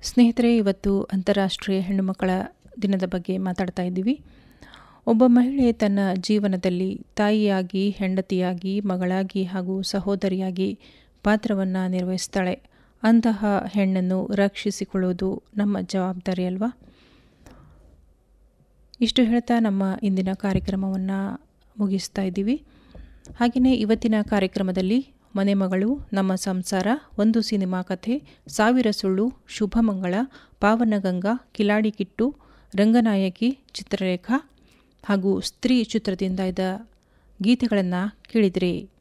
ಸ್ನೇಹಿತರೆ ಇವತ್ತು ಅಂತಾರಾಷ್ಟ್ರೀಯ ಹೆಣ್ಣುಮಕ್ಕಳ ದಿನದ ಬಗ್ಗೆ ಮಾತಾಡ್ತಾ ಇದ್ದೀವಿ ಒಬ್ಬ ಮಹಿಳೆ ತನ್ನ ಜೀವನದಲ್ಲಿ ತಾಯಿಯಾಗಿ ಹೆಂಡತಿಯಾಗಿ ಮಗಳಾಗಿ ಹಾಗೂ ಸಹೋದರಿಯಾಗಿ ಪಾತ್ರವನ್ನು ನಿರ್ವಹಿಸ್ತಾಳೆ ಅಂತಹ ಹೆಣ್ಣನ್ನು ರಕ್ಷಿಸಿಕೊಳ್ಳುವುದು ನಮ್ಮ ಜವಾಬ್ದಾರಿ ಅಲ್ವಾ ಇಷ್ಟು ಹೇಳ್ತಾ ನಮ್ಮ ಇಂದಿನ ಕಾರ್ಯಕ್ರಮವನ್ನು ಮುಗಿಸ್ತಾ ಇದ್ದೀವಿ ಹಾಗೆಯೇ ಇವತ್ತಿನ ಕಾರ್ಯಕ್ರಮದಲ್ಲಿ ಮನೆ ಮಗಳು ನಮ್ಮ ಸಂಸಾರ ಒಂದು ಸಿನಿಮಾ ಕಥೆ ಸಾವಿರ ಸುಳ್ಳು ಶುಭಮಂಗಳ ಪಾವನಗಂಗಾ ಕಿಲಾಡಿ ಕಿಟ್ಟು ರಂಗನಾಯಕಿ ಚಿತ್ರರೇಖಾ ಹಾಗೂ ಸ್ತ್ರೀ ಚಿತ್ರದಿಂದ ಇದ್ದ ಗೀತೆಗಳನ್ನು ಕೇಳಿದಿರಿ